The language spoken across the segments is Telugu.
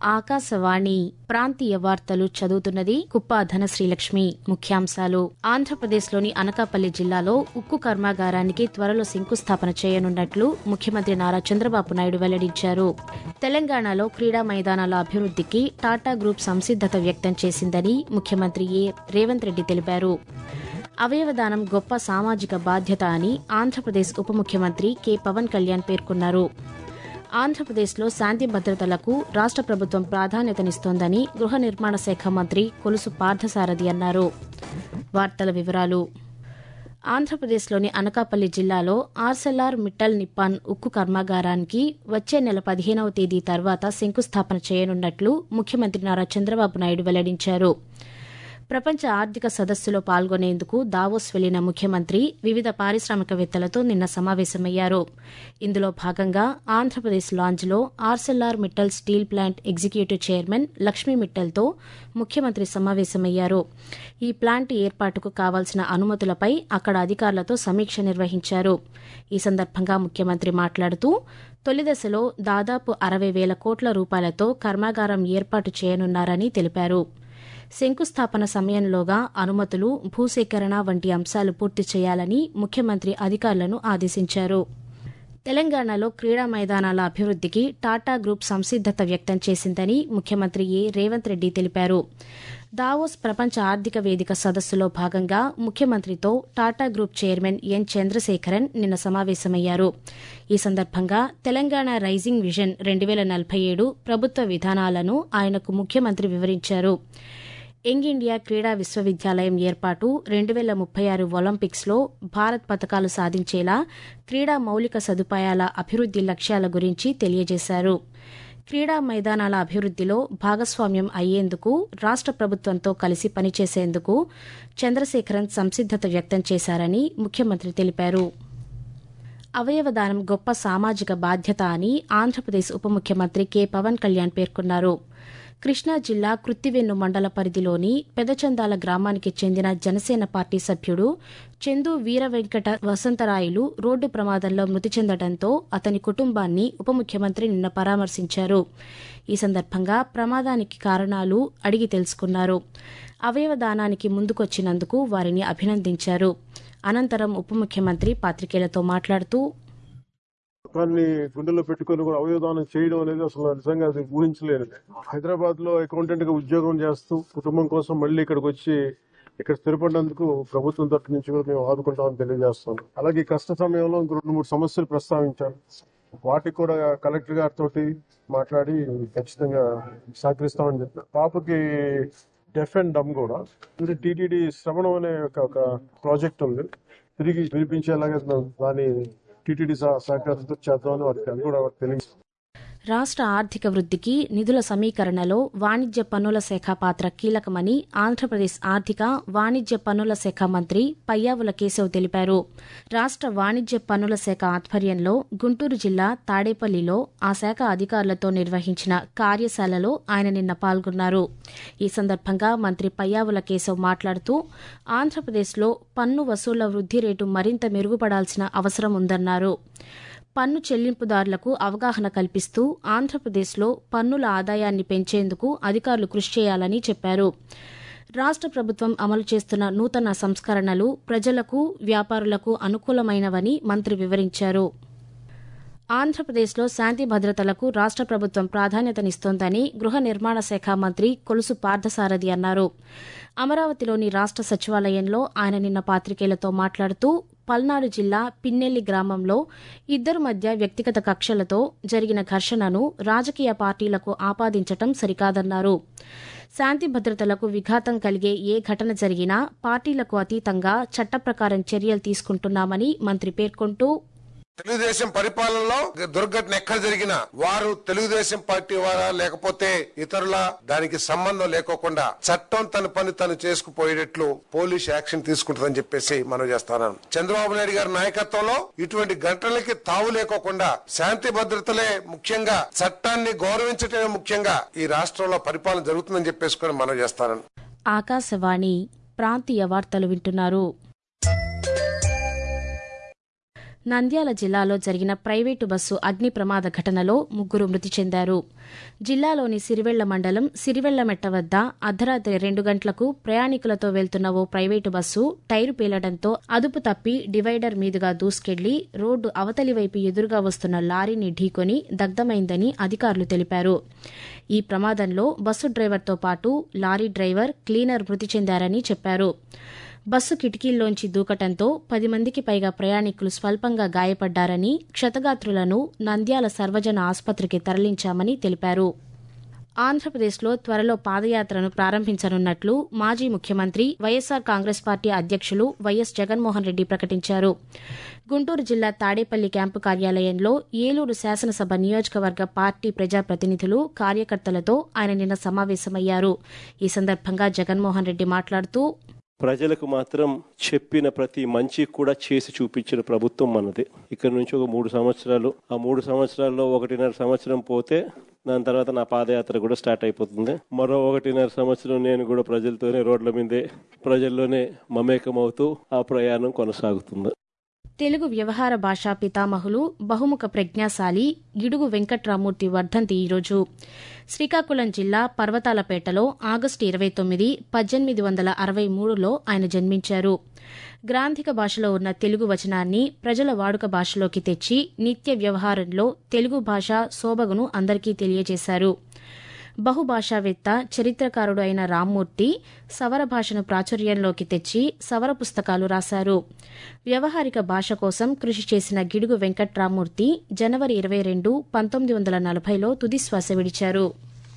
ఆకాశవాణి ప్రాంతీయ వార్తలు చదువుతున్నది కుప్ప ధనశ్రీలక్ష్మి ముఖ్యాంశాలు ఆంధ్రప్రదేశ్లోని అనకాపల్లి జిల్లాలో ఉక్కు కర్మాగారానికి త్వరలో శంకుస్థాపన చేయనున్నట్లు ముఖ్యమంత్రి నారా చంద్రబాబు నాయుడు వెల్లడించారు తెలంగాణలో క్రీడా మైదానాల అభివృద్ధికి టాటా గ్రూప్ సంసిద్దత వ్యక్తం చేసిందని ముఖ్యమంత్రి ఏ రేవంత్ రెడ్డి తెలిపారు అవయవదానం గొప్ప సామాజిక బాధ్యత అని ఆంధ్రప్రదేశ్ ఉప ముఖ్యమంత్రి కె పవన్ కళ్యాణ్ పేర్కొన్నారు ఆంధ్రప్రదేశ్లో శాంతి భద్రతలకు రాష్ట్ర ప్రభుత్వం ప్రాధాన్యతనిస్తోందని గృహ నిర్మాణ శాఖ మంత్రి కొలుసు పార్థసారథి అన్నారు వార్తల వివరాలు ఆంధ్రప్రదేశ్లోని అనకాపల్లి జిల్లాలో ఆర్సెల్ఆర్ మిట్టల్ నిప్పాన్ ఉక్కు కర్మాగారానికి వచ్చే నెల పదిహేనవ తేదీ తర్వాత శంకుస్థాపన చేయనున్నట్లు ముఖ్యమంత్రి నారా చంద్రబాబు నాయుడు వెల్లడించారు ప్రపంచ ఆర్థిక సదస్సులో పాల్గొనేందుకు దావోస్ వెళ్లిన ముఖ్యమంత్రి వివిధ పారిశ్రామికవేత్తలతో నిన్న సమావేశమయ్యారు ఇందులో భాగంగా Andhra Pradesh లాంజ్లో ఆర్సెల్ఆర్ Mittal steel plant executive chairman Lakshmi మిట్టల్తో ముఖ్యమంత్రి సమావేశమయ్యారు ఈ ప్లాంట్ ఏర్పాటుకు కావాల్సిన అనుమతులపై అక్కడ అధికారులతో సమీక్ష నిర్వహించారు ఈ సందర్భంగా ముఖ్యమంత్రి మాట్లాడుతూ తొలి దశలో దాదాపు అరవై వేల కోట్ల రూపాయలతో కర్మాగారం ఏర్పాటు చేయనున్నారని తెలిపారు శంకుస్థాపన సమయంలోగా అనుమతులు భూసేకరణ వంటి అంశాలు పూర్తి చేయాలని ముఖ్యమంత్రి అధికారులను ఆదేశించారు తెలంగాణలో క్రీడా మైదానాల అభివృద్ధికి టాటా గ్రూప్ సంసిద్దత వ్యక్తం చేసిందని ముఖ్యమంత్రి ఏ రేవంత్ రెడ్డి తెలిపారు దావోస్ ప్రపంచ ఆర్థిక వేదిక సదస్సులో భాగంగా ముఖ్యమంత్రితో Tata group chairman N Chandrasekaran నిన్న సమావేశమయ్యారు ఈ సందర్భంగా తెలంగాణ రైజింగ్ విజన్ రెండు వేల నలభై ఏడు ప్రభుత్వ విధానాలను ఆయనకు ముఖ్యమంత్రి వివరించారు యంగ్ ఇండియా క్రీడా విశ్వవిద్యాలయం ఏర్పాటు రెండు వేల ముప్పై ఆరు ఒలింపిక్స్లో భారత్ పథకాలు సాధించేలా క్రీడా మౌలిక సదుపాయాల అభివృద్ది లక్ష్యాల గురించి తెలియజేశారు క్రీడా మైదానాల అభివృద్దిలో భాగస్వామ్యం అయ్యేందుకు రాష్ట ప్రభుత్వంతో కలిసి పనిచేసేందుకు చంద్రశేఖరన్ సంసిద్దత వ్యక్తం చేశారని ముఖ్యమంత్రి తెలిపారు అవయవదానం గొప్ప సామాజిక బాధ్యత అని ఆంధ్రప్రదేశ్ ఉప ముఖ్యమంత్రి కె పవన్ కళ్యాణ్ పేర్కొన్నారు కృష్ణా జిల్లా కృత్తివెన్ను మండల పరిధిలోని పెదచందాల గ్రామానికి చెందిన జనసేన పార్టీ సభ్యుడు చందు వీరవెంకట వసంతరాయులు రోడ్డు ప్రమాదంలో మృతి చెందడంతో అతని కుటుంబాన్ని ఉప ముఖ్యమంత్రి నిన్న పరామర్శించారు ఈ సందర్భంగా ప్రమాదానికి కారణాలు అడిగి తెలుసుకున్నారు అవయవదానానికి ముందుకొచ్చినందుకు వారిని అభినందించారు అనంతరం ఉప ముఖ్యమంత్రి పాత్రికేయులతో మాట్లాడుతూ కానీ గుండెలో పెట్టుకొని కూడా అవయవదానం చేయడం అనేది అసలు నిజంగా అది ఊహించలేదు హైదరాబాద్ లో అకౌంటెంట్ గా ఉద్యోగం చేస్తూ కుటుంబం కోసం మళ్ళీ ఇక్కడికి వచ్చి ఇక్కడ స్థిరపడినందుకు ప్రభుత్వం తరఫు నుంచి కూడా మేము ఆదుకుంటామని తెలియజేస్తాం అలాగే ఈ కష్ట సమయంలో ఇంకో రెండు మూడు సమస్యలు ప్రస్తావించారు వాటికి కూడా కలెక్టర్ గారితో మాట్లాడి ఖచ్చితంగా సహకరిస్తామని చెప్పారు పాపకి డెఫ్ అండ్ డమ్ కూడా ఇది టీటీడీ శ్రవణం అనే ఒక ఒక ప్రాజెక్ట్ ఉంది తిరిగి వినిపించేలాగా దాని టీటీడీ సహకారంతో చేద్దామని వారికి అది కూడా తెలియదు రాష్ట్ర ఆర్థిక వృద్ధికి నిధుల సమీకరణలో వాణిజ్య పన్నుల శాఖ పాత్ర కీలకమని ఆంధ్రప్రదేశ్ ఆర్థిక వాణిజ్య పన్నుల శాఖ మంత్రి పయ్యావుల కేశవ్ తెలిపారు రాష్ట్ర వాణిజ్య పన్నుల శాఖ ఆధ్వర్యంలో గుంటూరు జిల్లా తాడేపల్లిలో ఆ శాఖ అధికారులతో నిర్వహించిన కార్యశాలలో ఆయన నిన్న పాల్గొన్నారు ఈ సందర్భంగా మంత్రి పయ్యావుల కేశవ్ మాట్లాడుతూ ఆంధ్రప్రదేశ్లో పన్ను వసూళ్ల వృద్ధి రేటు మరింత మెరుగుపడాల్సిన అవసరం ఉందన్నారు పన్ను చెల్లింపుదారులకు అవగాహన కల్పిస్తూ ఆంధ్రప్రదేశ్లో పన్నుల ఆదాయాన్ని పెంచేందుకు అధికారులు కృషి చేయాలని చెప్పారు రాష్ట్ర ప్రభుత్వం అమలు చేస్తున్న నూతన సంస్కరణలు ప్రజలకు వ్యాపారులకు అనుకూలమైనవని మంత్రి వివరించారు ఆంధ్రప్రదేశ్లో శాంతి భద్రతలకు రాష్ట్ర ప్రభుత్వం ప్రాధాన్యతనిస్తోందని గృహ నిర్మాణ శాఖ మంత్రి కొలుసు పార్థసారథి అన్నారు అమరావతిలోని రాష్ట్ర సచివాలయంలో ఆయన నిన్న పాత్రికేయులతో మాట్లాడుతూ పల్నాడు జిల్లా పిన్నెల్లి గ్రామంలో ఇద్దరు మధ్య వ్యక్తిగత కక్షలతో జరిగిన ఘర్షణను రాజకీయ పార్టీలకు ఆపాదించటం సరికాదన్నారు శాంతి భద్రతలకు విఘాతం కలిగే ఏ ఘటన జరిగినా పార్టీలకు అతీతంగా చట్ట ప్రకారం చర్యలు తీసుకుంటున్నామని మంత్రి పేర్కొంటూ తెలుగుదేశం పరిపాలనలో దుర్ఘటన ఎక్కడ జరిగినా వారు తెలుగుదేశం పార్టీ వారా లేకపోతే ఇతరుల దానికి సంబంధం లేకోకుండా చట్టం తన పని తను చేసుకుపోయేటట్లు పోలీస్ యాక్షన్ తీసుకుంటుందని చెప్పేసి మనం చేస్తాను చంద్రబాబు నాయుడు గారి నాయకత్వంలో ఇటువంటి ఘటనలకి తావు లేకోకుండా శాంతి భద్రతలే ముఖ్యంగా చట్టాన్ని గౌరవించటమే ముఖ్యంగా ఈ రాష్ట్రంలో పరిపాలన జరుగుతుందని చెప్పేసుకొని మనం చేస్తాను ఆకాశవాణి ప్రాంతీయ వార్తలు వింటున్నారు నంద్యాల జిల్లాలో జరిగిన ప్రైవేటు బస్సు అగ్ని ప్రమాద ఘటనలో ముగ్గురు మృతి చెందారు జిల్లాలోని సిరివెళ్ల మండలం సిరివెళ్లమెట్ట వద్ద అర్ధరాత్రి రెండు గంటలకు ప్రయాణికులతో వెళ్తున్న ఓ ప్రైవేటు బస్సు టైరు పేలడంతో అదుపు తప్పి డివైడర్ మీదుగా దూసుకెళ్లి రోడ్డు అవతలి వైపు ఎదురుగా వస్తున్న లారీని ఢీకొని దగ్ధమైందని అధికారులు తెలిపారు ఈ ప్రమాదంలో బస్సు డ్రైవర్తో పాటు లారీ డ్రైవర్ క్లీనర్ మృతి చెందారని చెప్పారు బస్సు కిటికీల్లోంచి దూకటంతో పది మందికి పైగా ప్రయాణికులు స్వల్పంగా గాయపడ్డారని క్షతగాత్రులను నంద్యాల సర్వజన ఆసుపత్రికి తరలించామని తెలిపారు ఆంధ్రప్రదేశ్లో త్వరలో పాదయాత్రను ప్రారంభించనున్నట్లు మాజీ ముఖ్యమంత్రి వైఎస్సార్ కాంగ్రెస్ పార్టీ అధ్యక్షులు వైఎస్ జగన్మోహన్ రెడ్డి ప్రకటించారు గుంటూరు జిల్లా తాడేపల్లి క్యాంపు కార్యాలయంలో ఏలూరు శాసనసభ నియోజకవర్గ పార్టీ ప్రజాప్రతినిధులు కార్యకర్తలతో ఆయన నిన్న సమావేశమయ్యారు ఈ సందర్భంగా జగన్మోహన్ రెడ్డి మాట్లాడుతూ ప్రజలకు మాత్రం చెప్పిన ప్రతి మంచి కూడా చేసి చూపించిన ప్రభుత్వం మనది ఇక్కడ నుంచి ఒక మూడు సంవత్సరాలు ఆ మూడు సంవత్సరాల్లో ఒకటిన్నర సంవత్సరం పోతే దాని తర్వాత నా పాదయాత్ర కూడా స్టార్ట్ అయిపోతుంది మరో ఒకటిన్నర సంవత్సరం నేను కూడా ప్రజలతోనే రోడ్ల మీదే ప్రజల్లోనే మమేకమవుతూ ఆ ప్రయాణం కొనసాగుతుంది తెలుగు వ్యవహార భాషా పితామహులు బహుముఖ ప్రజ్ఞాశాలి గిడుగు వెంకట్రామూర్తి వర్ధంతి ఈరోజు శ్రీకాకుళం జిల్లా పర్వతాలపేటలో ఆగస్టు ఇరవై తొమ్మిది పద్దెనిమిది వందల అరవై మూడులో ఆయన జన్మించారు గ్రాంధిక భాషలో ఉన్న తెలుగు వచనాన్ని ప్రజల వాడుక భాషలోకి తెచ్చి నిత్య వ్యవహారంలో తెలుగు భాష శోభగును అందరికీ తెలియజేశారు బహుభాషావేత్త చరిత్రకారుడు అయిన రామ్మూర్తి సవర భాషను ప్రాచుర్యంలోకి తెచ్చి సవర పుస్తకాలు రాశారు వ్యవహారిక భాష కోసం కృషి చేసిన గిడుగు వెంకట్రామూర్తి జనవరి ఇరవై రెండు పంతొమ్మిది వందల నలభైలో తుదిశ్వాస విడిచారు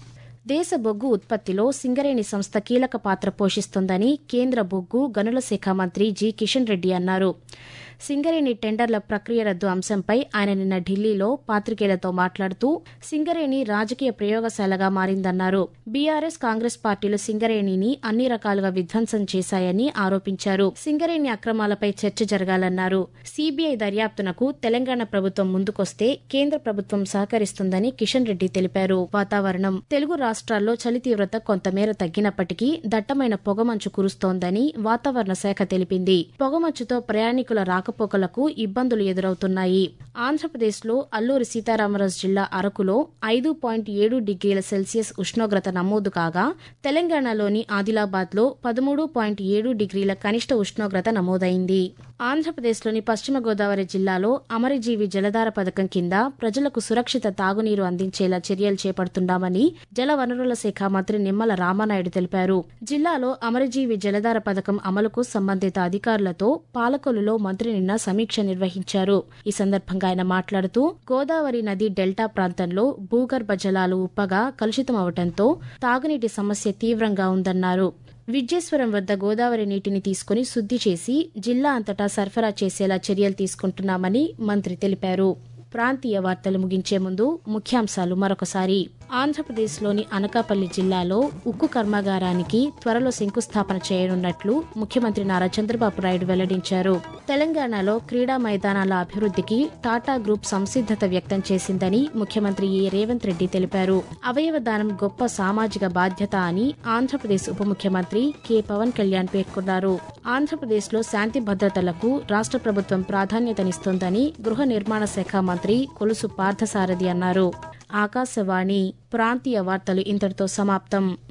దేశ బొగ్గు ఉత్పత్తిలో సింగరేణి సంస్థ కీలక పాత్ర పోషిస్తోందని కేంద్ర బొగ్గు గనుల శాఖ మంత్రి జి కిషన్ రెడ్డి అన్నారు సింగరేణి టెండర్ల ప్రక్రియ రద్దు అంశంపై ఆయన నిన్న ఢిల్లీలో పాత్రికేయులతో మాట్లాడుతూ సింగరేణి రాజకీయ ప్రయోగశాలగా మారిందన్నారు బీఆర్ఎస్ కాంగ్రెస్ పార్టీలు సింగరేణిని అన్ని రకాలుగా విధ్వంసం చేశాయని ఆరోపించారు సింగరేణి అక్రమాలపై చర్చ జరగాలన్నారు సీబీఐ దర్యాప్తునకు తెలంగాణ ప్రభుత్వం ముందుకొస్తే కేంద్ర ప్రభుత్వం సహకరిస్తుందని కిషన్ రెడ్డి తెలిపారు వాతావరణం తెలుగు రాష్ట్రాల్లో చలి తీవ్రత కొంతమేర తగ్గినప్పటికీ దట్టమైన పొగమంచు కురుస్తోందని వాతావరణ శాఖ తెలిపింది పొగమంచుతో ప్రయాణికుల రాకపోకలకు ఇబ్బందులు ఎదురవుతున్నాయి ఆంధ్రప్రదేశ్లో అల్లూరి సీతారామరాజు జిల్లా అరకులో ఐదు పాయింట్ ఏడు డిగ్రీల సెల్సియస్ ఉష్ణోగ్రత నమోదు కాగా తెలంగాణలోని ఆదిలాబాద్లో పదమూడు పాయింట్ ఏడు డిగ్రీల కనిష్ట ఉష్ణోగ్రత నమోదైంది ఆంధ్రప్రదేశ్లోని పశ్చిమ గోదావరి జిల్లాలో అమరజీవి జలధార పథకం కింద ప్రజలకు సురక్షిత తాగునీరు అందించేలా చర్యలు చేపడుతున్నామని జలవనరుల శాఖ మంత్రి నిమ్మల రామానాయుడు తెలిపారు జిల్లాలో అమరజీవి జలధార పథకం అమలుకు సంబంధిత అధికారులతో పాలకొల్లులో మంత్రి నిన్న సమీక్ష నిర్వహించారు ఈ సందర్భంగా ఆయన మాట్లాడుతూ గోదావరి నది డెల్టా ప్రాంతంలో భూగర్భ జలాలు ఉప్పగా కలుషితమవడంతో తాగునీటి సమస్య తీవ్రంగా ఉందన్నారు విద్యేశ్వరం వద్ద గోదావరి నీటిని తీసుకుని శుద్ది చేసి జిల్లా అంతటా సరఫరా చేసేలా చర్యలు తీసుకుంటున్నామని మంత్రి తెలిపారు ప్రాంతీయ వార్తలు ముగించే ముందు ముఖ్యాంశాలు మరొకసారి ఆంధ్రప్రదేశ్లోని అనకాపల్లి జిల్లాలో ఉక్కు కర్మాగారానికి త్వరలో శంకుస్థాపన చేయనున్నట్లు ముఖ్యమంత్రి నారా చంద్రబాబు నాయుడు వెల్లడించారు తెలంగాణలో క్రీడా మైదానాల అభివృద్ధికి టాటా గ్రూప్ సంసిద్దత వ్యక్తం చేసిందని ముఖ్యమంత్రి ఏ రేవంత్ రెడ్డి తెలిపారు అవయవ దానం గొప్ప సామాజిక బాధ్యత అని ఆంధ్రప్రదేశ్ ఉప ముఖ్యమంత్రి కె పవన్ కళ్యాణ్ పేర్కొన్నారు ఆంధ్రప్రదేశ్లో శాంతి భద్రతలకు రాష్ట్ర ప్రభుత్వం ప్రాధాన్యతనిస్తోందని గృహ నిర్మాణ శాఖ మంత్రి కొలుసు పార్థసారథి అన్నారు ఆకాశవాణి ప్రాంతీయ వార్తలు ఇంతటితో సమాప్తం